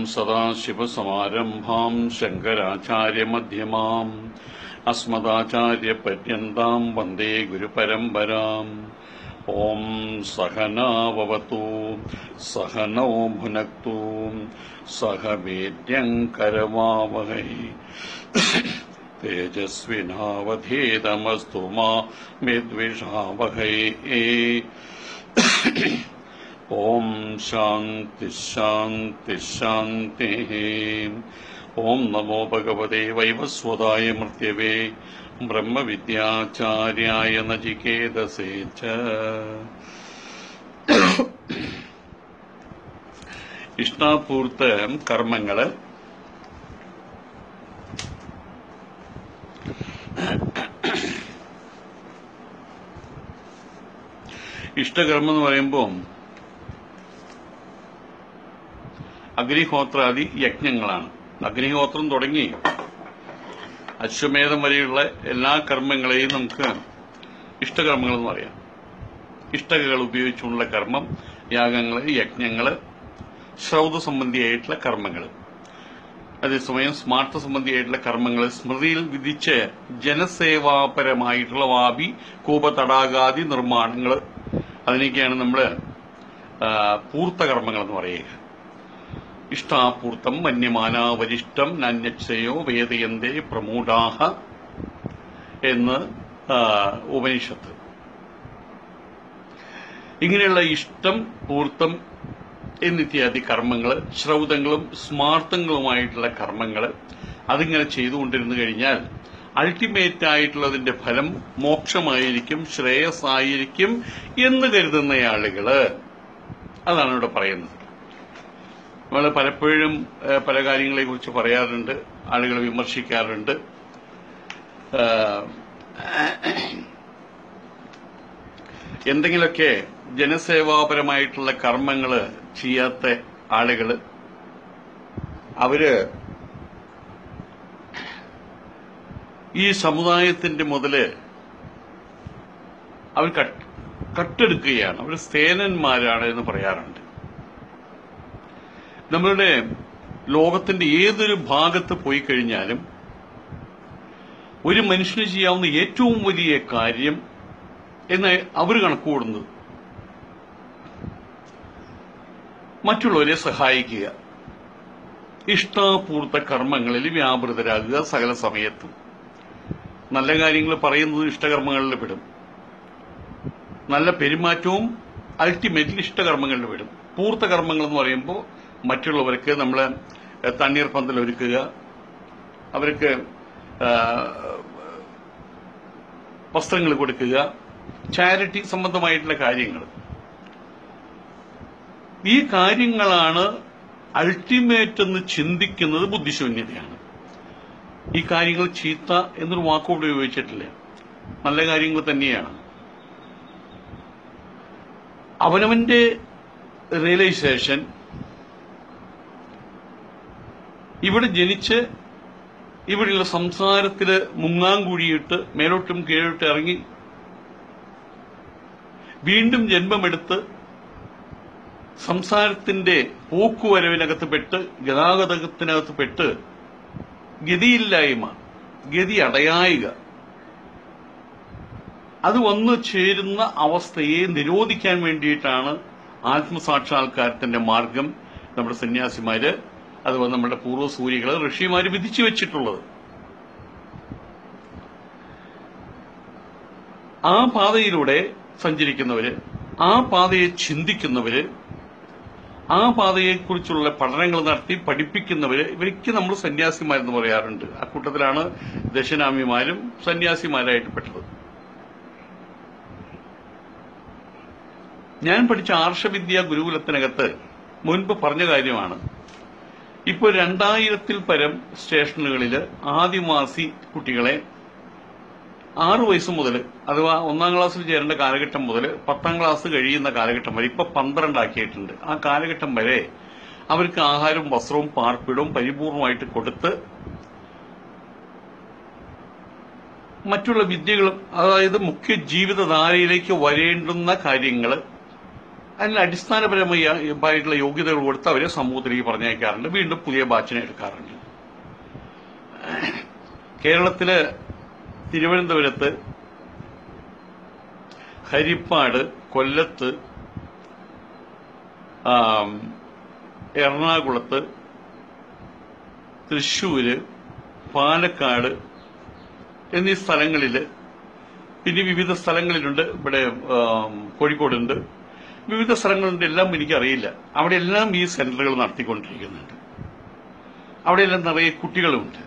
സദാശിവസമാരംഭാം ശങ്കരാചാര്യമധ്യമാം അസ്മദാചാര്യപര്യന്താം വന്ദേ ഗുരുപരമ്പരാം ഓം സഹനാവവതു സഹനോ ഭുനക്തു സഹ വീര്യങ്കരമാവഹൈ തേജസ്വിനാവധീതമസ്തു മാ വിദ്വിഷാവഹൈ ഓം ശാന്തി ശാന്തി ശാന്തി ഓം നമോ ഭഗവതേ വൈവസ്വതായ മൃത്യവേ ബ്രഹ്മവിദ്യാചാര്യായ നചികേതസേ ച ഇഷ്ടാപൂർത്ത കർമ്മങ്ങള് ഇഷ്ടകർമ്മം എന്ന് പറയുമ്പോൾ അഗ്നിഹോത്രാദി യജ്ഞങ്ങളാണ് അഗ്നിഹോത്രം തുടങ്ങി അശ്വമേധം വരെയുള്ള എല്ലാ കർമ്മങ്ങളെയും നമുക്ക് ഇഷ്ടകർമ്മങ്ങൾ എന്ന് പറയാം ഇഷ്ടകകൾ ഉപയോഗിച്ചുള്ള കർമ്മം യാഗങ്ങള് യജ്ഞങ്ങള് ശ്രൗത സംബന്ധിയായിട്ടുള്ള കർമ്മങ്ങൾ അതേസമയം സ്മാർത്ഥ സംബന്ധിയായിട്ടുള്ള കർമ്മങ്ങൾ സ്മൃതിയിൽ വിധിച്ച് ജനസേവാപരമായിട്ടുള്ള വാപി കൂപതടാകാദി നിർമ്മാണങ്ങൾ അതിനൊക്കെയാണ് നമ്മൾ പൂർത്തകർമ്മങ്ങൾ എന്ന് പറയുക ഇഷ്ടാപൂർത്തം വന്യമാനാവരിഷ്ടം നന്യക്ഷയോ വേദയന്തേ പ്രമൂഢാഹ എന്ന് ആ, ഉപനിഷത്ത് ഇങ്ങനെയുള്ള ഇഷ്ടം പൂർത്തം എന്നിത്യാദി കർമ്മങ്ങൾ ശ്രൗതങ്ങളും സ്മാർത്ഥങ്ങളുമായിട്ടുള്ള കർമ്മങ്ങൾ അതിങ്ങനെ ചെയ്തുകൊണ്ടിരുന്നു കഴിഞ്ഞാൽ അൾട്ടിമേറ്റ് ആയിട്ടുള്ളതിന്റെ ഫലം മോക്ഷമായിരിക്കും ശ്രേയസ്സായിരിക്കും എന്ന് കരുതുന്ന ആളുകള് അതാണ് ഇവിടെ പറയുന്നത് നമ്മൾ പലപ്പോഴും ഏഹ്, പല കാര്യങ്ങളെ കുറിച്ച് പറയാറുണ്ട് ആളുകൾ വിമർശിക്കാറുണ്ട് ഏഹ്, എന്തെങ്കിലുമൊക്കെ ജനസേവാപരമായിട്ടുള്ള കർമ്മങ്ങൾ ചെയ്യാത്ത ആളുകൾ അവര് ഈ സമുദായത്തിന്റെ മുതല് അവർ കട്ട്- കട്ടെടുക്കുകയാണ് അവർ സേനന്മാരാണ് എന്ന് പറയാറുണ്ട് നമ്മളുടെ ലോകത്തിന്റെ ഏതൊരു ഭാഗത്ത് പോയി കഴിഞ്ഞാലും ഒരു മനുഷ്യന് ചെയ്യാവുന്ന ഏറ്റവും വലിയ കാര്യം എന്ന് അവർ കണക്കുകൂടുന്നത് മറ്റുള്ളവരെ സഹായിക്കുക ഇഷ്ടാപൂർത്ത കർമ്മങ്ങളിൽ വ്യാപൃതരാകുക സകല സമയത്തും നല്ല കാര്യങ്ങൾ പറയുന്നത് ഇഷ്ടകർമ്മങ്ങളിൽ പെടും നല്ല പെരുമാറ്റവും അൾട്ടിമേറ്റ്ലി ഇഷ്ടകർമ്മങ്ങളിൽ പെടും പൂർത്ത കർമ്മങ്ങൾ എന്ന് പറയുമ്പോൾ മറ്റുള്ളവർക്ക് നമ്മൾ തണ്ണീർ പന്തൽ ഒരുക്കുക അവർക്ക് ആ, വസ്ത്രങ്ങൾ കൊടുക്കുക ചാരിറ്റി സംബന്ധമായിട്ടുള്ള കാര്യങ്ങൾ ഈ കാര്യങ്ങളാണ് അൾട്ടിമേറ്റ് എന്ന് ചിന്തിക്കുന്നത് ബുദ്ധിശൂന്യതയാണ് ഈ കാര്യങ്ങൾ ചീത്ത എന്നൊരു വാക്കുകൂടെ ഉപയോഗിച്ചിട്ടില്ല നല്ല കാര്യങ്ങൾ തന്നെയാണ് അവനവന്റെ റിയലൈസേഷൻ ഇവിടെ ജനിച്ച് ഇവിടെയുള്ള സംസാരത്തില് മുങ്ങാങ്കുഴിയിട്ട് മേലോട്ടും കീഴോട്ടും ഇറങ്ങി വീണ്ടും ജന്മമെടുത്ത് സംസാരത്തിന്റെ പോക്കുവരവിനകത്ത് പെട്ട് ഗതാഗതത്തിനകത്ത് പെട്ട് ഗതിയില്ലായ്മ ഗതി അടയായിക അത് വന്നു ചേരുന്ന അവസ്ഥയെ നിരോധിക്കാൻ വേണ്ടിയിട്ടാണ് ആത്മസാക്ഷാത്കാരത്തിന്റെ മാർഗം നമ്മുടെ സന്യാസിമാര് അതുപോലെ നമ്മുടെ പൂർവ്വസൂരികള് ഋഷിമാര് വിധിച്ചു വെച്ചിട്ടുള്ളത് ആ പാതയിലൂടെ സഞ്ചരിക്കുന്നവര് ആ പാതയെ ചിന്തിക്കുന്നവര് ആ പാതയെക്കുറിച്ചുള്ള പഠനങ്ങൾ നടത്തി പഠിപ്പിക്കുന്നവര് ഇവർക്ക് നമ്മൾ സന്യാസിമാരെന്ന് പറയാറുണ്ട് ആ കൂട്ടത്തിലാണ് ദശനാമിമാരും സന്യാസിമാരായിട്ട് പെട്ടത് ഞാൻ പഠിച്ച ആർഷവിദ്യ ഗുരുകുലത്തിനകത്ത് മുൻപ് പറഞ്ഞ കാര്യമാണ് ഇപ്പോൾ രണ്ടായിരത്തിൽ പരം സ്റ്റേഷനുകളിൽ ആദിവാസി കുട്ടികളെ ആറു വയസ്സ് മുതൽ അഥവാ ഒന്നാം ക്ലാസ്സിൽ ചേരേണ്ട കാലഘട്ടം മുതൽ പത്താം ക്ലാസ് കഴിയുന്ന കാലഘട്ടം വരെ ഇപ്പൊ പന്ത്രണ്ടാക്കിയിട്ടുണ്ട് ആ കാലഘട്ടം വരെ അവർക്ക് ആഹാരവും വസ്ത്രവും പാർപ്പിടവും പരിപൂർണമായിട്ട് കൊടുത്ത് മറ്റുള്ള വിദ്യകളും അതായത് മുഖ്യ ജീവിതധാരയിലേക്ക് വരേണ്ടുന്ന കാര്യങ്ങൾ അതിന് അടിസ്ഥാനപരമായിട്ടുള്ള യോഗ്യതകൾ കൊടുത്ത് അവരെ സമൂഹത്തിലേക്ക് പറഞ്ഞയക്കാറുണ്ട് വീണ്ടും പുതിയ ബാച്ചിനെ എടുക്കാറുണ്ട് കേരളത്തില് തിരുവനന്തപുരത്ത് ഹരിപ്പാട് കൊല്ലത്ത് ആം, എറണാകുളത്ത് തൃശ്ശൂര് പാലക്കാട് എന്നീ സ്ഥലങ്ങളിൽ പിന്നെ വിവിധ സ്ഥലങ്ങളിലുണ്ട് ഇവിടെ ആം, കോഴിക്കോടുണ്ട് വിവിധ സ്ഥലങ്ങളുണ്ട് എല്ലാം എനിക്കറിയില്ല അവിടെ എല്ലാം ഈ സെന്ററുകൾ നടത്തിക്കൊണ്ടിരിക്കുന്നുണ്ട് അവിടെയെല്ലാം നിറയെ കുട്ടികളുമുണ്ട്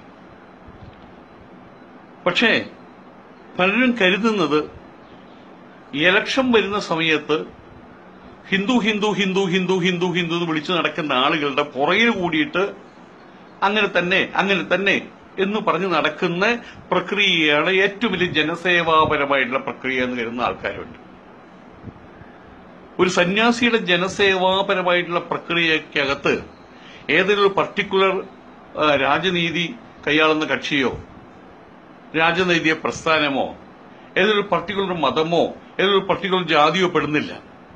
പക്ഷേ പലരും കരുതുന്നത് ഇലക്ഷൻ വരുന്ന സമയത്ത് ഹിന്ദു ഹിന്ദു ഹിന്ദു ഹിന്ദു ഹിന്ദു ഹിന്ദു എന്ന് വിളിച്ചു നടക്കുന്ന ആളുകളുടെ പുറകിൽ കൂടിയിട്ട് അങ്ങനെ തന്നെ അങ്ങനെ തന്നെ എന്ന് പറഞ്ഞ് നടക്കുന്ന പ്രക്രിയയാണ് ഏറ്റവും വലിയ ജനസേവാപരമായിട്ടുള്ള പ്രക്രിയ എന്ന് കരുതുന്ന ആൾക്കാരുണ്ട് ഒരു സന്യാസിയുടെ ജനസേവാപരമായിട്ടുള്ള പ്രക്രിയക്കകത്ത് ഏതൊരു പർട്ടിക്കുലർ ആ, രാജനീതി കൈയാളുന്ന കക്ഷിയോ രാജനൈതിക പ്രസ്ഥാനമോ ഏതൊരു പർട്ടിക്കുലർ മതമോ ഏതൊരു പർട്ടിക്കുലർ ജാതിയോ പെടുന്നില്ല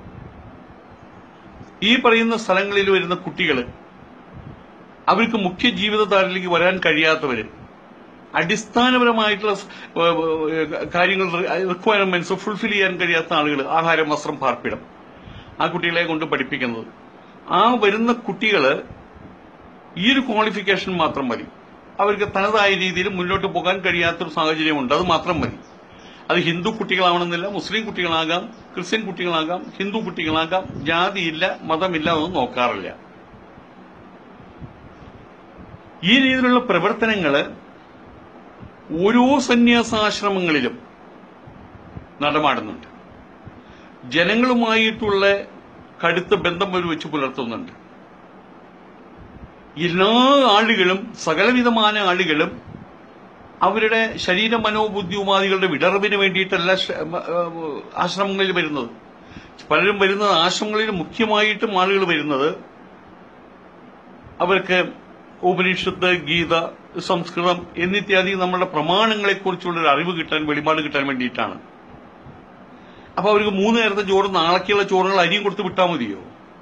ഈ പറയുന്ന സ്ഥലങ്ങളിൽ വരുന്ന കുട്ടികൾ അവർക്ക് മുഖ്യ ജീവിതധാരയിലേക്ക് വരാൻ കഴിയാത്തവര് അടിസ്ഥാനപരമായിട്ടുള്ള സ്- ഏ, ഏ, കാര്യങ്ങൾ റിക്വയർമെന്റ്സ് ഫുൾഫിൽ ചെയ്യാൻ കഴിയാത്ത ആളുകൾ ആഹാരം വസ്ത്രം പാർപ്പിടം ആ കുട്ടികളെ കൊണ്ട് പഠിപ്പിക്കുന്നത് ആ വരുന്ന കുട്ടികള് ഈ ഒരു ക്വാളിഫിക്കേഷൻ മാത്രം മതി അവർക്ക് തനതായ രീതിയിൽ മുന്നോട്ട് പോകാൻ കഴിയാത്തൊരു സാഹചര്യമുണ്ട് അത് മാത്രം മതി അത് ഹിന്ദു കുട്ടികളാവണമെന്നില്ല മുസ്ലിം കുട്ടികളാകാം ക്രിസ്ത്യൻ കുട്ടികളാകാം ഹിന്ദു കുട്ടികളാകാം ജാതിയില്ല മതമില്ല അതൊന്നും നോക്കാറില്ല ഈ രീതിയിലുള്ള പ്രവർത്തനങ്ങള് ഓരോ സന്യാസാശ്രമങ്ങളിലും നടമാടുന്നുണ്ട് ജനങ്ങളുമായിട്ടുള്ള കടുത്ത ബന്ധം അവർ വെച്ച് പുലർത്തുന്നുണ്ട് എല്ലാ ആളുകളും സകലവിധമായ ആളുകളും അവരുടെ ശരീര മനോബുദ്ധി ഉപാധികളുടെ വിടർവിന് വേണ്ടിയിട്ടല്ല ശ- മ- ഏഹ് ആശ്രമങ്ങളിൽ വരുന്നത് പലരും വരുന്നത് ആശ്രമങ്ങളിൽ മുഖ്യമായിട്ടും ആളുകൾ വരുന്നത് അവർക്ക് ഉപനിഷത്ത് ഗീത സംസ്കൃതം എന്നിത്യാദി നമ്മുടെ പ്രമാണങ്ങളെക്കുറിച്ചുള്ള ഒരു അറിവ് കിട്ടാൻ വെളിപാട് കിട്ടാൻ വേണ്ടിയിട്ടാണ് അപ്പൊ അവർക്ക് മൂന്ന് നേരത്തെ ചോറ് നാളേക്കുള്ള ചോറുകൾ അരിയും കൊടുത്ത് വിട്ടാൽ മതിയോ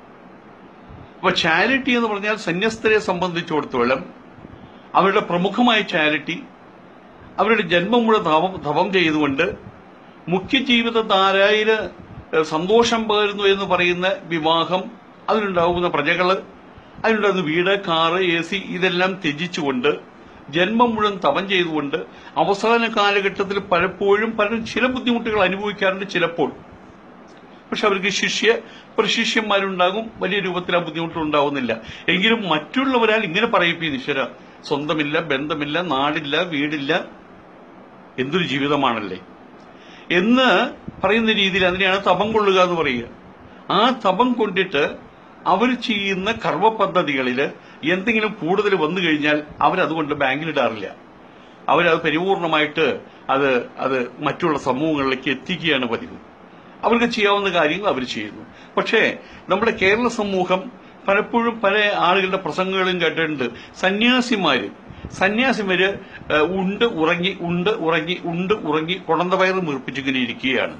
അപ്പൊ ചാരിറ്റി എന്ന് പറഞ്ഞാൽ സന്യസ്തരെ സംബന്ധിച്ചിടത്തോളം അവരുടെ പ്രമുഖമായ ചാരിറ്റി അവരുടെ ജന്മം മുഴുവൻ ധവം ധവം ചെയ്തുകൊണ്ട് മുഖ്യ ജീവിതധാരയില് സന്തോഷം പകരുന്നു എന്ന് പറയുന്ന വിവാഹം അതിനുണ്ടാവുന്ന പ്രജകള് അതിനുണ്ടാകുന്ന വീട് കാറ് എ സി ഇതെല്ലാം ത്യജിച്ചുകൊണ്ട് ജന്മം മുഴുവൻ തപം ചെയ്തുകൊണ്ട് അവസാന കാലഘട്ടത്തിൽ പലപ്പോഴും പലരും ചില ബുദ്ധിമുട്ടുകൾ അനുഭവിക്കാറുണ്ട് ചിലപ്പോൾ പക്ഷെ അവർക്ക് ശിഷ്യ പ്രശിഷ്യന്മാരുണ്ടാകും വലിയ രൂപത്തിൽ ആ ബുദ്ധിമുട്ട് ഉണ്ടാവുന്നില്ല എങ്കിലും മറ്റുള്ളവരാൽ ഇങ്ങനെ പറയിപ്പിക്കുന്നു ഈശ്വര സ്വന്തമില്ല ബന്ധമില്ല നാടില്ല വീടില്ല എന്തൊരു ജീവിതമാണല്ലേ എന്ന് പറയുന്ന രീതിയിൽ അതിനെയാണ് തപം കൊള്ളുക എന്ന് പറയുക ആ തപം കൊണ്ടിട്ട് അവർ ചെയ്യുന്ന കർമ്മ പദ്ധതികളിൽ എന്തെങ്കിലും കൂടുതൽ വന്നു കഴിഞ്ഞാൽ അവരതുകൊണ്ട് ബാങ്കിലിടാറില്ല അവരത് പരിപൂർണമായിട്ട് അത് അത് മറ്റുള്ള സമൂഹങ്ങളിലേക്ക് എത്തിക്കുകയാണ് പതിവ് അവർക്ക് ചെയ്യാവുന്ന കാര്യങ്ങൾ അവർ ചെയ്യുന്നു പക്ഷേ നമ്മുടെ കേരള സമൂഹം പലപ്പോഴും പല ആളുകളുടെ പ്രസംഗങ്ങളും കേട്ടിട്ടുണ്ട് സന്യാസിമാര് സന്യാസിമാര് ഏഹ്, ഉണ്ട് ഉറങ്ങി ഉണ്ട് ഉറങ്ങി ഉണ്ട് ഉറങ്ങി കുടന്ത വയറ് വീർപ്പിച്ചിങ്ങനെ ഇരിക്കുകയാണ്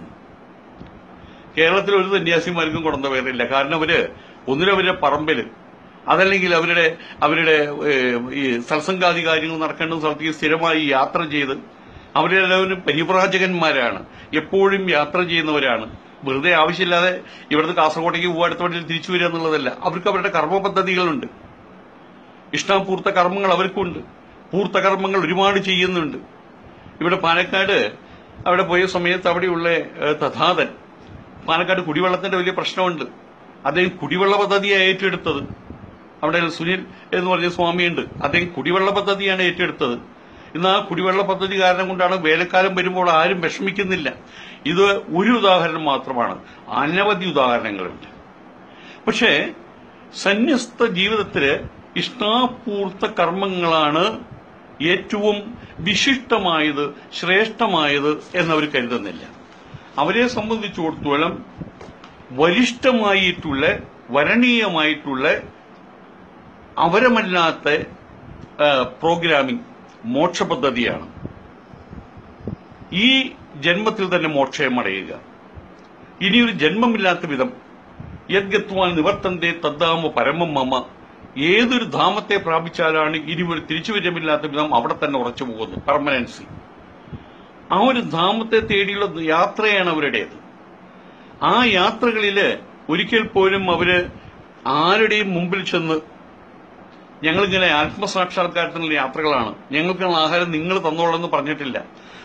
കേരളത്തിൽ ഒരു സന്യാസിമാർക്കും കുടന്ത വയറില്ല കാരണം അവര് ഒന്നിനും അവരുടെ പറമ്പില് അതല്ലെങ്കിൽ അവരുടെ അവരുടെ ഏഹ്, ഈ സത്സംഗാദി കാര്യങ്ങൾ നടക്കേണ്ട സ്ഥലത്തേക്ക് സ്ഥിരമായി യാത്ര ചെയ്ത് അവരെല്ലാവരും പരിപ്രാജകന്മാരാണ് എപ്പോഴും യാത്ര ചെയ്യുന്നവരാണ് വെറുതെ ആവശ്യമില്ലാതെ ഇവിടുന്ന് കാസർഗോട്ടേക്ക് പോവുക അടുത്ത വണ്ടിയിൽ തിരിച്ചു വരിക എന്നുള്ളതല്ല അവർക്ക് അവരുടെ കർമ്മ പദ്ധതികളുണ്ട് ഇഷ്ടാപൂർത്ത കർമ്മങ്ങൾ അവർക്കുണ്ട് പൂർത്ത കർമ്മങ്ങൾ ഒരുപാട് ചെയ്യുന്നുണ്ട് ഇവിടെ പാലക്കാട് അവിടെ പോയ സമയത്ത് അവിടെയുള്ള ഏഹ്, തഥാതൻ പാലക്കാട് കുടിവെള്ളത്തിന്റെ വലിയ പ്രശ്നമുണ്ട് അദ്ദേഹം കുടിവെള്ള പദ്ധതിയാണ് ഏറ്റെടുത്തത് അവിടെ സുനിൽ എന്ന് പറഞ്ഞ സ്വാമിയുണ്ട് അദ്ദേഹം കുടിവെള്ള പദ്ധതിയാണ് ഏറ്റെടുത്തത് ഇന്ന് ആ കുടിവെള്ള പദ്ധതി കാരണം കൊണ്ടാണ് വേനൽക്കാലം വരുമ്പോൾ ആരും വിഷമിക്കുന്നില്ല ഇത് ഒരു ഉദാഹരണം മാത്രമാണ് അനവധി ഉദാഹരണങ്ങളുണ്ട് പക്ഷേ സന്യസ്ത ജീവിതത്തില് ഇഷ്ടാപൂർത്ത കർമ്മങ്ങളാണ് ഏറ്റവും വിശിഷ്ടമായത് ശ്രേഷ്ഠമായത് എന്നവർ കരുതുന്നില്ല അവരെ സംബന്ധിച്ചിടത്തോളം വരിഷ്ഠമായിട്ടുള്ള വരണീയമായിട്ടുള്ള അവരമല്ലാത്ത പ്രോഗ്രാമിംഗ് മോക്ഷ പദ്ധതിയാണ് ഈ ജന്മത്തിൽ തന്നെ മോക്ഷയം അടയുക ഇനിയൊരു ജന്മമില്ലാത്ത വിധം യദ്ഗത്വാൻ നിവർത്തന്റെ തദ്ധാമ പരമം മമ ഏതൊരു ധാമത്തെ പ്രാപിച്ചാലാണ് ഇനി ഒരു തിരിച്ചുവരമില്ലാത്ത വിധം അവിടെ തന്നെ ഉറച്ചു പോകുന്നു പെർമനൻസി ആ ഒരു ധാമത്തെ തേടിയുള്ള യാത്രയാണ് അവരുടേത് ആ യാത്രകളില് ഒരിക്കൽ പോലും അവര് ആരുടെയും മുമ്പിൽ ചെന്ന് ഞങ്ങളിങ്ങനെ ആത്മസാക്ഷാത്കാരത്തിനുള്ള യാത്രകളാണ് ഞങ്ങൾക്കുള്ള ആഹാരം നിങ്ങൾ തന്നോളെന്ന് പറഞ്ഞിട്ടില്ല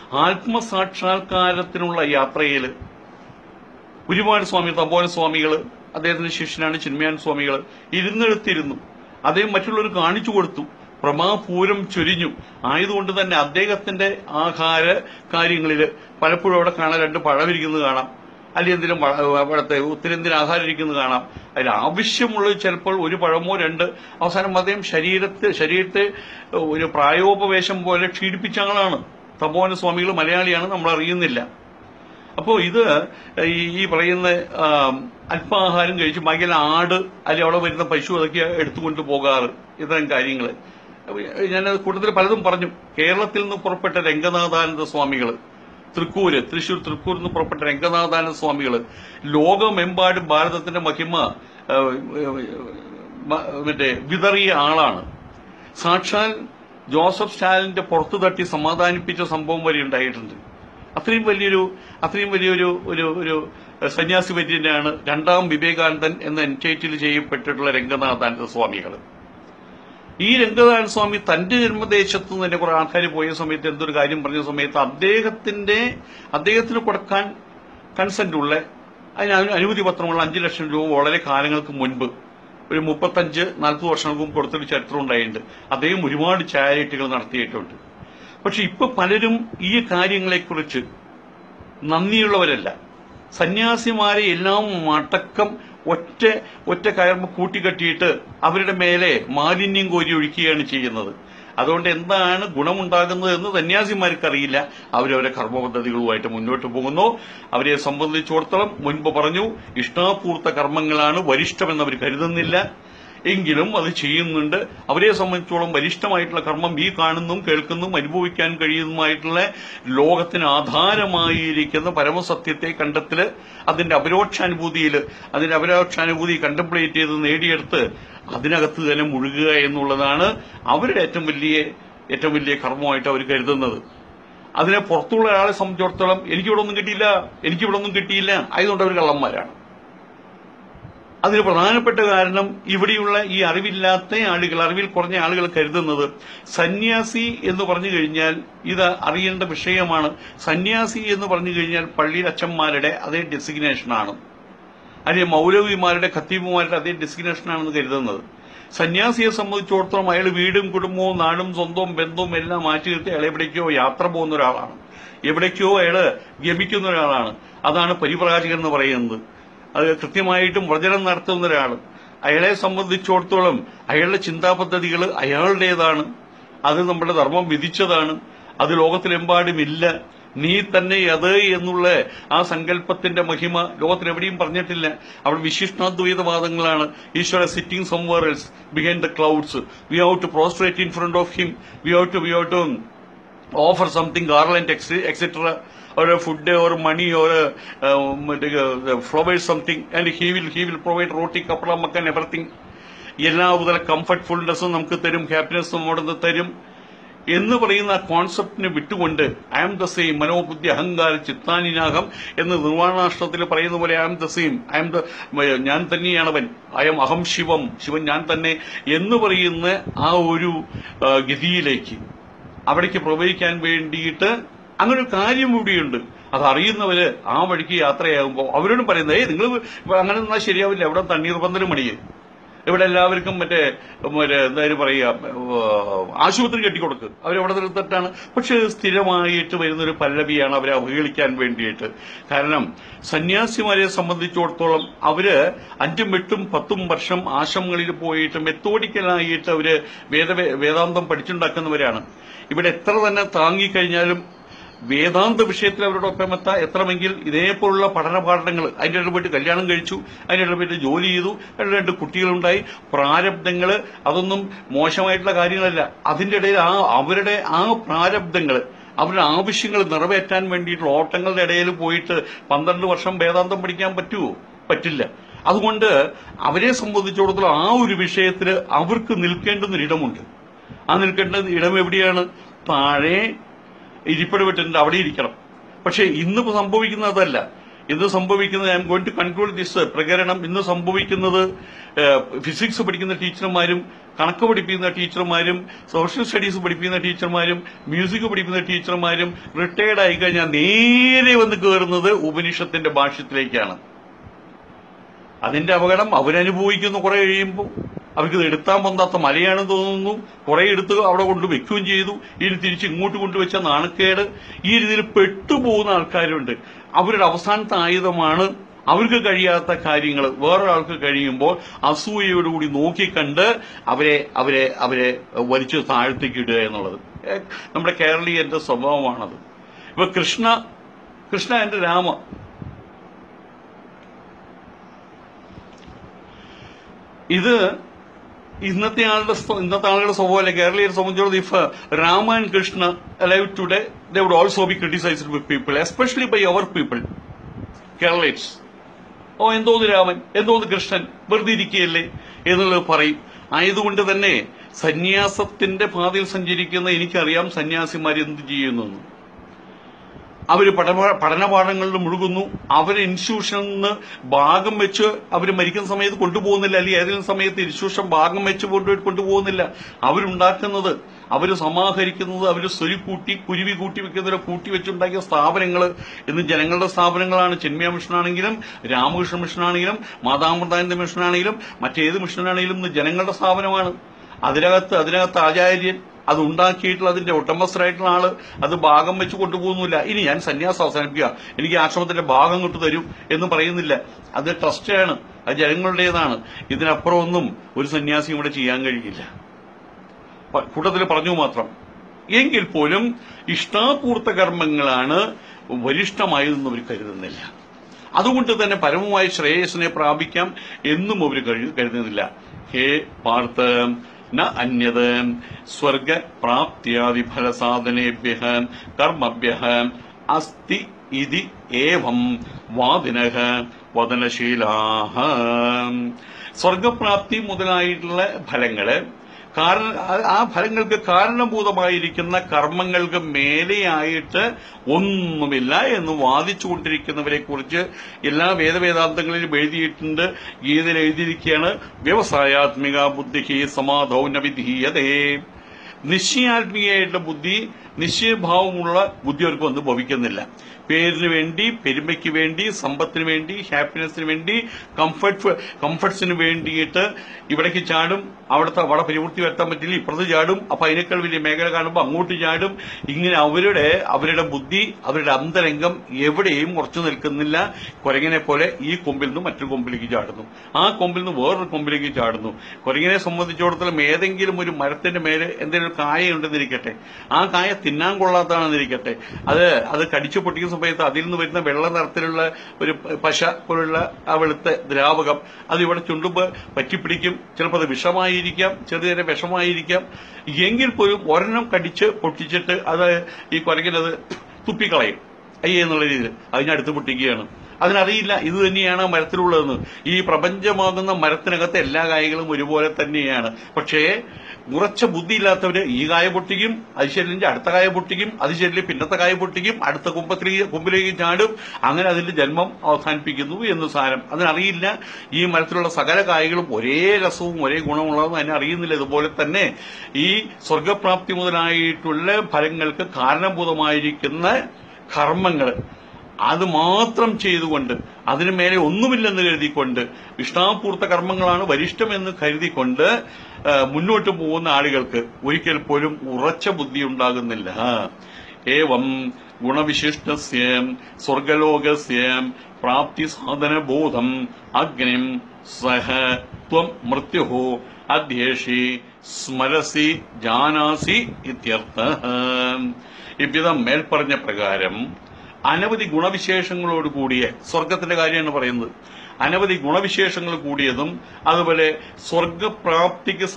ആത്മസാക്ഷാത്കാരത്തിനുള്ള യാത്രയിൽ ഒരുപാട് സ്വാമി തപോന സ്വാമികൾ അദ്ദേഹത്തിന്റെ ശിഷ്യനാണ് ചിന്മയാൻ സ്വാമികൾ ഇരുന്നെടുത്തിരുന്നു അദ്ദേഹം മറ്റുള്ളവർ കാണിച്ചു കൊടുത്തു പ്രമാപൂരം ചൊരിഞ്ഞു ആയതുകൊണ്ട് തന്നെ അദ്ദേഹത്തിന്റെ ആഹാര കാര്യങ്ങളിൽ പലപ്പോഴും അവിടെ കാണാൻ രണ്ട് പഴമിരിക്കുന്നത് കാണാം അല്ലെങ്കിൽ എന്തെങ്കിലും വ- അവിടുത്തെ ഉത്തരേന്ത്യൻ ആഹാരം ഇരിക്കുന്നത് കാണാം അതിൽ ആവശ്യമുള്ളത് ചിലപ്പോൾ ഒരു പഴമോ രണ്ട് അവസാനം അദ്ദേഹം ശരീരത്തെ ശരീരത്തെ ഒരു പ്രായോപവേശം പോലെ ക്ഷീണിപ്പിച്ച തപോവന സ്വാമികൾ മലയാളിയാണ് നമ്മൾ അറിയുന്നില്ല അപ്പോൾ ഇത് ഈ ഈ പറയുന്ന ആ, അല്പാഹാരം കഴിച്ച് ബാക്കിയുള്ള ആട് അല്ലെങ്കിൽ അവിടെ വരുന്ന പശു അതൊക്കെ എടുത്തുകൊണ്ട് പോകാറ് ഇത്തരം കാര്യങ്ങൾ ഞാൻ കൂട്ടത്തിൽ പലതും പറഞ്ഞു കേരളത്തിൽ നിന്ന് പുറപ്പെട്ട രംഗനാഥാനന്ദ സ്വാമികൾ തൃക്കൂര് തൃശൂർ തൃക്കൂർ നിന്ന് പുറപ്പെട്ട രംഗനാഥാനന്ദ സ്വാമികൾ ലോകമെമ്പാടും ഭാരതത്തിന്റെ മഹിമ ആ, മ- മറ്റേ വിതറിയ ആളാണ് സാക്ഷാൽ ജോസഫ് സ്റ്റാലിന്റെ പുറത്തു തട്ടി സമാധാനിപ്പിച്ച സംഭവം വരെ ഉണ്ടായിട്ടുണ്ട് അത്രയും വലിയൊരു അത്രയും വലിയൊരു ഒരു ഒരു സന്യാസി വര്യനാണ് രണ്ടാം വിവേകാനന്ദൻ എന്ന എൻറ്റൈറ്റിൽ ചെയ്യപ്പെട്ടിട്ടുള്ള രംഗനാഥാനന്ദ സ്വാമികൾ ഈ രംഗനാഥൻ സ്വാമി തന്റെ ജന്മദേശത്ത് നിന്ന് തന്നെ കുറെ ആൾക്കാർ പോയ സമയത്ത് എന്തൊരു കാര്യം പറഞ്ഞ സമയത്ത് അദ്ദേഹത്തിന്റെ അദ്ദേഹത്തിന് കൊടുക്കാൻ കൺസെന്റ് ഉള്ള അതിന് അനു- അനുമതി പത്രമുള്ള അഞ്ചു ലക്ഷം രൂപ വളരെ കാലങ്ങൾക്ക് മുൻപ് ഒരു മുപ്പത്തഞ്ച് നാൽപ്പത് വർഷങ്ങൾക്ക് മുമ്പ് കൊടുത്തൊരു ചരിത്രം ഉണ്ടായിട്ടുണ്ട് അദ്ദേഹം ഒരുപാട് ചാരിറ്റികൾ നടത്തിയിട്ടുണ്ട് പക്ഷെ ഇപ്പൊ പലരും ഈ കാര്യങ്ങളെക്കുറിച്ച് നന്ദിയുള്ളവരല്ല സന്യാസിമാരെ എല്ലാം മടക്കം ഒറ്റ ഒറ്റ കയർമ കൂട്ടിക്കെട്ടിയിട്ട് അവരുടെ മേലെ മാലിന്യം കോരി ഒഴിക്കുകയാണ് ചെയ്യുന്നത് അതുകൊണ്ട് എന്താണ് ഗുണമുണ്ടാകുന്നത് എന്ന് സന്യാസിമാർക്കറിയില്ല അവരവരെ കർമ്മപദ്ധതികളുമായിട്ട് മുന്നോട്ട് പോകുന്നു അവരെ സംബന്ധിച്ചിടത്തോളം മുൻപ് പറഞ്ഞു ഇഷ്ടാപൂർത്ത കർമ്മങ്ങളാണ് വരിഷ്ഠമെന്ന് അവർ കരുതുന്നില്ല എങ്കിലും അത് ചെയ്യുന്നുണ്ട് അവരെ സംബന്ധിച്ചോളം വരിഷ്ഠമായിട്ടുള്ള കർമ്മം ഈ കാണുന്നതും കേൾക്കുന്നതും അനുഭവിക്കാൻ കഴിയുന്നതുമായിട്ടുള്ള ലോകത്തിന് ആധാരമായിരിക്കുന്ന പരമസത്യത്തെ കണ്ടെത്തല് അതിന്റെ അപരോക്ഷാനുഭൂതിയിൽ അതിന്റെ അപരോക്ഷാനുഭൂതി കണ്ടംപ്ലേറ്റ് ചെയ്ത് നേടിയെടുത്ത് അതിനകത്ത് തന്നെ മുഴുകുക എന്നുള്ളതാണ് അവരുടെ ഏറ്റവും വലിയ ഏറ്റവും വലിയ കർമ്മമായിട്ട് അവർ കരുതുന്നത് അതിനെ പുറത്തുള്ള ഒരാളെ സംബന്ധിച്ചിടത്തോളം എനിക്കിവിടെ ഒന്നും കിട്ടിയില്ല എനിക്കിവിടെ ഒന്നും കിട്ടിയില്ല ആയതുകൊണ്ട് അവർ കള്ളന്മാരാണ് അതിന് പ്രധാനപ്പെട്ട കാരണം ഇവിടെയുള്ള ഈ അറിവില്ലാത്ത ആളുകൾ അറിവിൽ കുറഞ്ഞ ആളുകൾ കരുതുന്നത് സന്യാസി എന്ന് പറഞ്ഞു കഴിഞ്ഞാൽ ഇത് അറിയേണ്ട വിഷയമാണ് സന്യാസി എന്ന് പറഞ്ഞു കഴിഞ്ഞാൽ പള്ളിയിൽ അച്ഛന്മാരുടെ അതേ ഡെസിഗ്നേഷനാണ് അല്ലെങ്കിൽ മൗലവിമാരുടെ ഖത്തീബുമാരുടെ അതേ ഡെസിഗ്നേഷനാണെന്ന് കരുതുന്നത് സന്യാസിയെ സംബന്ധിച്ചിടത്തോളം അയാൾ വീടും കുടുംബവും നാടും സ്വന്തവും ബന്ധവും എല്ലാം മാറ്റി നിർത്തി അയാൾ എവിടേക്കോ യാത്ര പോകുന്ന ഒരാളാണ് എവിടേക്കോ അയാള് ഗമിക്കുന്ന ഒരാളാണ് അതാണ് പരിപ്രാജകൻ എന്ന് പറയുന്നത് അത് കൃത്യമായിട്ടും വചനം നടത്തുന്ന ഒരാൾ അയാളെ സംബന്ധിച്ചിടത്തോളം അയാളുടെ ചിന്താ പദ്ധതികൾ അയാളുടേതാണ് അത് നമ്മുടെ ധർമ്മം വിധിച്ചതാണ് അത് ലോകത്തിലെമ്പാടും ഇല്ല നീ തന്നെ അത് എന്നുള്ള ആ സങ്കല്പത്തിന്റെ മഹിമ ലോകത്തിലെവിടെയും പറഞ്ഞിട്ടില്ല അവിടെ വിശിഷ്ടാദ്വൈതവാദങ്ങളാണ് ഈശ്വര sitting somewhere else behind the clouds we have to prostrate in front of him we have to we have to offer something garland etc or a food or money or a, uh, flowers something and he will he will provide roti kapla makkan everything എല്ലാവിധ കംഫർട്ട്ഫുൾനെസ്സും നമുക്ക് തരും ഹാപ്പിനെസ്സും നമ്മോട് തരും എന്ന് പറയുന്ന ആ കോൺസെപ്റ്റിനെ വിട്ടുകൊണ്ട് ഐ ആം ദ സെയിം മനോബുദ്ധി അഹങ്കാര ചിത്താനിനാഹം എന്ന് നിർവാണാഷ്ടത്തിൽ പറയുന്ന പോലെ I am the same I am the ഞാൻ തന്നെയാണവൻ ഐ ആം അഹം ശിവം ശിവൻ ഞാൻ തന്നെ എന്ന് പറയുന്ന ആ ഒരു ആ, ഗതിയിലേക്ക് അവിടേക്ക് പ്രവേശിക്കാൻ വേണ്ടിയിട്ട് അങ്ങനെ ഒരു കാര്യം ഇവിടെയുണ്ട് അത് അറിയുന്നവര് ആ വഴിക്ക് യാത്രയാകുമ്പോൾ അവരോടും പറയുന്നത് ഏയ് നിങ്ങൾ അങ്ങനെ നിന്നാൽ ശരിയാവില്ല ഇവിടെ തണ്ണീർ പന്തലും മണിയേ ഇവിടെ എല്ലാവർക്കും മറ്റേ മറ്റേ എന്തായാലും പറയുക ആശുപത്രി കെട്ടിക്കൊടുക്ക് അവരവിടെ നിർത്തിട്ടാണ് പക്ഷെ സ്ഥിരമായിട്ട് വരുന്നൊരു പല്ലവിയാണ് അവരെ അവഹേളിക്കാൻ വേണ്ടിയിട്ട് കാരണം സന്യാസിമാരെ സംബന്ധിച്ചിടത്തോളം അവര് അഞ്ചും എട്ടും പത്തും വർഷം ആശ്രമങ്ങളിൽ പോയിട്ട് മെത്തോഡിക്കലായിട്ട് അവര് വേദ വേദാന്തം പഠിച്ചുണ്ടാക്കുന്നവരാണ് ഇവിടെ എത്ര തന്നെ താങ്ങിക്കഴിഞ്ഞാലും വേദാന്ത വിഷയത്തിൽ അവരോടൊപ്പം എത്താൻ എത്തണമെങ്കിൽ ഇതേപോലുള്ള പഠനപാഠങ്ങൾ അതിന്റെ ഇടപെട്ട് കല്യാണം കഴിച്ചു അതിന്റെ ഇടപെട്ട് ജോലി ചെയ്തു അതിന്റെ രണ്ട് കുട്ടികളുണ്ടായി പ്രാരബ്ധങ്ങൾ അതൊന്നും മോശമായിട്ടുള്ള കാര്യങ്ങളല്ല അതിന്റെ ഇടയിൽ ആ അവരുടെ ആ പ്രാരബ്ധങ്ങൾ അവരുടെ ആവശ്യങ്ങൾ നിറവേറ്റാൻ വേണ്ടിയിട്ടുള്ള ഓട്ടങ്ങളുടെ ഇടയിൽ പോയിട്ട് പന്ത്രണ്ട് വർഷം വേദാന്തം പഠിക്കാൻ പറ്റുമോ പറ്റില്ല അതുകൊണ്ട് അവരെ സംബന്ധിച്ചിടത്തോളം ആ ഒരു വിഷയത്തിൽ അവർക്ക് നിൽക്കേണ്ടുന്ന ഇടമുണ്ട് ആ നിൽക്കേണ്ട ഇടം എവിടെയാണ് താഴെ ഇരിപ്പിട വിട്ടിട്ടുണ്ട് അവിടെ ഇരിക്കണം പക്ഷെ ഇന്ന് സംഭവിക്കുന്നത് അതല്ല ഇന്ന് സംഭവിക്കുന്നത് I am going to conclude this പ്രകരണം ഇന്ന് സംഭവിക്കുന്നത് ഫിസിക്സ് പഠിക്കുന്ന ടീച്ചർമാരും കണക്ക് പഠിപ്പിക്കുന്ന ടീച്ചർമാരും സോഷ്യൽ സ്റ്റഡീസ് പഠിപ്പിക്കുന്ന ടീച്ചർമാരും മ്യൂസിക് പഠിപ്പിക്കുന്ന ടീച്ചർമാരും റിട്ടയർഡ് ആയി കഴിഞ്ഞാൽ നേരെ വന്ന് കയറുന്നത് ഉപനിഷത്തിന്റെ ഭാഷ്യത്തിലേക്കാണ് അതിന്റെ അപകടം അവരനുഭവിക്കുന്നു കുറെ കഴിയുമ്പോൾ അവർക്ക് ഇത് എടുത്താൻ പൊന്താത്ത മലയാണെന്ന് തോന്നുന്നു കുറെ എടുത്ത് അവിടെ കൊണ്ട് വെക്കുകയും ചെയ്തു ഇനി തിരിച്ച് ഇങ്ങോട്ട് കൊണ്ടുവച്ച നാണക്കേട് ഈ രീതിയിൽ പെട്ടുപോകുന്ന ആൾക്കാരുണ്ട് അവരുടെ അവസാനത്തെ ആയുധമാണ് അവർക്ക് കഴിയാത്ത കാര്യങ്ങൾ വേറൊരാൾക്ക് കഴിയുമ്പോൾ അസൂയയോടുകൂടി നോക്കിക്കണ്ട് അവരെ അവരെ അവരെ വലിച്ചു താഴ്ത്തേക്ക് ഇടുക എന്നുള്ളത് ഏഹ് നമ്മുടെ കേരളീയന്റെ സ്വഭാവമാണത് ഇപ്പൊ കൃഷ്ണ കൃഷ്ണ എന്റെ രാമ ഇത് ഇന്നത്തെ ആളുടെ സ്വ- ഇന്നത്തെ ആളുകളുടെ സ്വഭാവമല്ല കേരളീയരെ സംബന്ധിച്ചിടത്തോളം if Rama and Krishna alive today they would also be criticised by people especially by our people Keralites ഓ എന്തോന്ന് രാമൻ എന്തോന്ന് കൃഷ്ണൻ വെറുതെ ഇരിക്കുകയല്ലേ എന്നുള്ളത് പറയും ആയതുകൊണ്ട് തന്നെ സന്യാസത്തിന്റെ പാതയിൽ സഞ്ചരിക്കുന്ന എനിക്കറിയാം സന്യാസിമാർ എന്ത് ചെയ്യുന്നു അവര് പഠന പഠനപാഠങ്ങളിൽ മുഴുകുന്നു അവരെ ഇൻസ്റ്റിറ്റ്യൂഷനിൽ നിന്ന് ഭാഗം വെച്ച് അവർ മരിക്കുന്ന സമയത്ത് കൊണ്ടുപോകുന്നില്ല അല്ലെങ്കിൽ ഏതെങ്കിലും സമയത്ത് ഇൻസ്റ്റിറ്റ്യൂഷൻ ഭാഗം വെച്ച് കൊണ്ടുപോയി കൊണ്ടുപോകുന്നില്ല അവരുണ്ടാക്കുന്നത് അവർ സമാഹരിക്കുന്നത് അവർ സ്വരുക്കൂട്ടി കുരുവി കൂട്ടി വെക്കുന്നവരെ കൂട്ടി വെച്ചുണ്ടാക്കിയ സ്ഥാപനങ്ങൾ ഇന്ന് ജനങ്ങളുടെ സ്ഥാപനങ്ങളാണ് ചിന്മയ മിഷനാണെങ്കിലും രാമകൃഷ്ണ മിഷനാണെങ്കിലും മാതാമൃതാനന്ദ മിഷനാണെങ്കിലും മറ്റേത് മിഷനാണെങ്കിലും ഇന്ന് ജനങ്ങളുടെ സ്ഥാപനമാണ് അതിനകത്ത് അതിനകത്ത് ആചാര്യൻ അത് ഉണ്ടാക്കിയിട്ടുള്ള അതിന്റെ ഉടമസ്ഥരായിട്ടുള്ള ആള് അത് ഭാഗം വെച്ച് കൊണ്ടുപോകുന്നില്ല ഇനി ഞാൻ സന്യാസം അവസാനിപ്പിക്കുക എനിക്ക് ആശ്രമത്തിന്റെ ഭാഗം കൊണ്ട് തരൂ എന്ന് പറയുന്നില്ല അത് ട്രസ്റ്റാണ് അത് ജനങ്ങളുടേതാണ് ഇതിനപ്പുറം ഒന്നും ഒരു സന്യാസി ഇവിടെ ചെയ്യാൻ കഴിയില്ല പ- കൂട്ടത്തിൽ പറഞ്ഞു മാത്രം എങ്കിൽ പോലും ഇഷ്ടാപൂർത്ത കർമ്മങ്ങളാണ് വരിഷ്ഠമായതെന്ന് അവർ കരുതുന്നില്ല അതുകൊണ്ട് തന്നെ പരമമായ ശ്രേയസിനെ പ്രാപിക്കാം എന്നും അവർ കഴി- കരുതുന്നില്ല ഹേ പാർത്ഥ ന അന്യത് സ്വർഗ പ്രാപ്ത്യാദി ഫലസാധനേഭ്യ കർമ്മഭ്യ അസ്തി ഇതി ഏവം വാദിന വദനശീലാഹ സ്വർഗപ്രാപ്തി മുതലായിട്ടുള്ള ഫലങ്ങള് കാരണം ആ- ആ ഫലങ്ങൾക്ക് കാരണഭൂതമായിരിക്കുന്ന കർമ്മങ്ങൾക്ക് മേലെയായിട്ട് ഒന്നുമില്ല എന്ന് വാദിച്ചുകൊണ്ടിരിക്കുന്നവരെ കുറിച്ച് എല്ലാ വേദവേദാന്തങ്ങളിലും എഴുതിയിട്ടുണ്ട് ഗീതയിൽ എഴുതിയിരിക്കുകയാണ് വ്യവസായാത്മിക ബുദ്ധി സമാധൗ നവിധീയതേ നിശ്ചയാത്മികയായിട്ടുള്ള ബുദ്ധി നിശ്ചയഭാവമുള്ള ബുദ്ധി അവർക്ക് ഒന്നും ഭവിക്കുന്നില്ല പേരിന് വേണ്ടി പെരുമയ്ക്ക് വേണ്ടി സമ്പത്തിന് വേണ്ടി ഹാപ്പിനെസ്സിന് വേണ്ടി കംഫർട്ട് കംഫർട്ട്സിന് വേണ്ടിയിട്ട് ഇവിടേക്ക് ചാടും അവിടുത്തെ അവിടെ പരിവൃത്തി വരുത്താൻ പറ്റില്ല ഇപ്പുറത്ത് ചാടും അപ്പൊ അതിനേക്കാൾ വലിയ മേഖല കാണുമ്പോൾ അങ്ങോട്ട് ചാടും ഇങ്ങനെ അവരുടെ അവരുടെ ബുദ്ധി അവരുടെ അന്തരംഗം എവിടെയും ഉറച്ചു നിൽക്കുന്നില്ല കുരങ്ങിനെ പോലെ ഈ കൊമ്പിൽ നിന്ന് മറ്റൊരു കൊമ്പിലേക്ക് ചാടുന്നു ആ കൊമ്പിൽ നിന്ന് വേറൊരു കൊമ്പിലേക്ക് ചാടുന്നു കുരങ്ങിനെ സംബന്ധിച്ചിടത്തോളം ഏതെങ്കിലും ഒരു മരത്തിന്റെ മേലെ എന്തെങ്കിലും ഒരു കായ ഉണ്ടെന്നിരിക്കട്ടെ ആ കായ തിന്നാൻ കൊള്ളാത്തതാണെന്നിരിക്കട്ടെ അത് അത് കടിച്ചു പൊട്ടിക്കുന്ന സമയത്ത് അതിൽ നിന്ന് വരുന്ന വെള്ള നിറത്തിലുള്ള ഒരു പശ പോലുള്ള ആ വെളുത്ത ദ്രാവകം അത് ഇവിടെ ചുണ്ടുമ്പ് പറ്റിപ്പിടിക്കും ചിലപ്പോൾ അത് വിഷമായിരിക്കാം ചെറിയ ചെറിയ വിഷമായിരിക്കാം എങ്കിൽ പോലും ഒരെണ്ണം കടിച്ച് പൊട്ടിച്ചിട്ട് അത് ഈ കുരങ്ങിനത് തുപ്പിക്കളയും അയ്യേ എന്നുള്ള രീതിയിൽ അതിനടുത്ത് പൊട്ടിക്കുകയാണ് അതിനറിയില്ല ഇത് തന്നെയാണ് ആ മരത്തിലുള്ളതെന്ന് ഈ പ്രപഞ്ചമാകുന്ന മരത്തിനകത്ത് എല്ലാ കായകളും ഒരുപോലെ തന്നെയാണ് പക്ഷേ ഉറച്ച ബുദ്ധിയില്ലാത്തവര് ഈ കായ പൊട്ടിക്കും അത് ശരിയില്ലെങ്കിൽ അടുത്ത കായ പൊട്ടിക്കും അത് ശരിയില്ല പിന്നത്തെ കായ പൊട്ടിക്കും അടുത്ത കുമ്പത്തിലേക്ക് കുമ്പിലേക്ക് ചാടും അങ്ങനെ അതിന്റെ ജന്മം അവസാനിപ്പിക്കുന്നു എന്ന് സാരം അതിനറിയില്ല ഈ മരത്തിലുള്ള സകല കായകളും ഒരേ രസവും ഒരേ ഗുണമുള്ളതെന്ന് അതിനെ അറിയുന്നില്ല ഇതുപോലെ തന്നെ ഈ സ്വർഗപ്രാപ്തി മുതലായിട്ടുള്ള ഫലങ്ങൾക്ക് കാരണഭൂതമായിരിക്കുന്ന കർമ്മങ്ങൾ അത് മാത്രം ചെയ്തുകൊണ്ട് അതിനു മേലെ ഒന്നുമില്ലെന്ന് കരുതിക്കൊണ്ട് ഇഷ്ടാപൂർത്ത കർമ്മങ്ങളാണ് വരിഷ്ഠമെന്ന് കരുതിക്കൊണ്ട് ആ, മുന്നോട്ട് പോകുന്ന ആളുകൾക്ക് ഒരിക്കൽ പോലും ഉറച്ച ബുദ്ധി ഉണ്ടാകുന്നില്ല ഏവം ഗുണവിശിഷ്ടസ്യ സ്വർഗലോകസ്യ പ്രാപ്തി സാധനബോധം അഗ്നിം സഹ ത്വം മൃത്യു അധ്യേഷി സ്മരസി ജാനാസി ഇത്യർത്ഥ ഇவ்விதം മേൽപ്പറഞ്ഞ പ്രകാരം അനവധി ഗുണവിശേഷങ്ങളോട് കൂടിയ സ്വർഗത്തിന്റെ കാര്യമാണ് പറയുന്നത് അനവധി ഗുണവിശേഷങ്ങൾ കൂടിയതും അതുപോലെ സ്വർഗപ്രാപ്തിക്ക്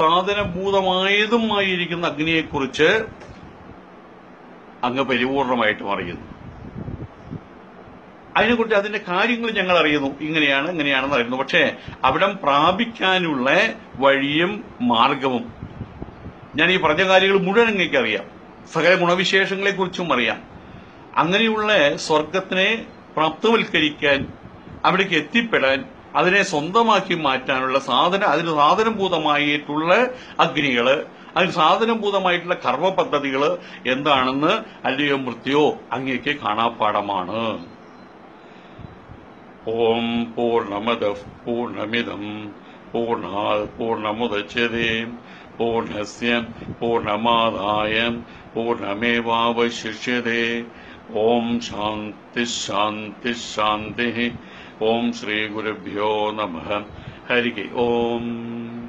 സാധനഭൂതമായതുമായിരിക്കുന്ന അഗ്നിയെക്കുറിച്ച് അങ്ങ് പരിപൂർണമായിട്ടും അറിയുന്നു അതിനെക്കുറിച്ച് അതിന്റെ കാര്യങ്ങൾ ഞങ്ങൾ അറിയുന്നു ഇങ്ങനെയാണ് ഇങ്ങനെയാണെന്ന് അറിയുന്നു പക്ഷേ അവിടം പ്രാപിക്കാനുള്ള വഴിയും മാർഗവും ഞാൻ ഈ പറഞ്ഞ കാര്യങ്ങൾ മുഴുവൻ നിങ്ങൾക്ക് അറിയാം സകല ഗുണവിശേഷങ്ങളെ കുറിച്ചും അറിയാം അങ്ങനെയുള്ള സ്വർഗത്തിനെ പ്രാപ്തവൽക്കരിക്കാൻ അവിടേക്ക് എത്തിപ്പെടാൻ അതിനെ സ്വന്തമാക്കി മാറ്റാനുള്ള സാധന അതിന് സാധനഭൂതമായിട്ടുള്ള അഗ്നികള് അതിന് സാധനഭൂതമായിട്ടുള്ള കർമ്മ പദ്ധതികള് എന്താണെന്ന് അല്ലയോ മൃത്യോ അങ്ങേക്ക് കാണാപ്പാടമാണ് ഓം പൂർണ്ണമത പൂർണ്ണമിതം പൂർണ്ണാൽ പൂർണ്ണമുദച്യതേ പൂർണ്ണസ്യ പൂർണ്ണമാദായ പൂർണ്ണമേവാവശിഷ്യതേ ഓം ശാന്തി ശാന്തി ശാന്തി ഓം ശ്രീ ഗുരുഭ്യോ നമ ഹരി ഓം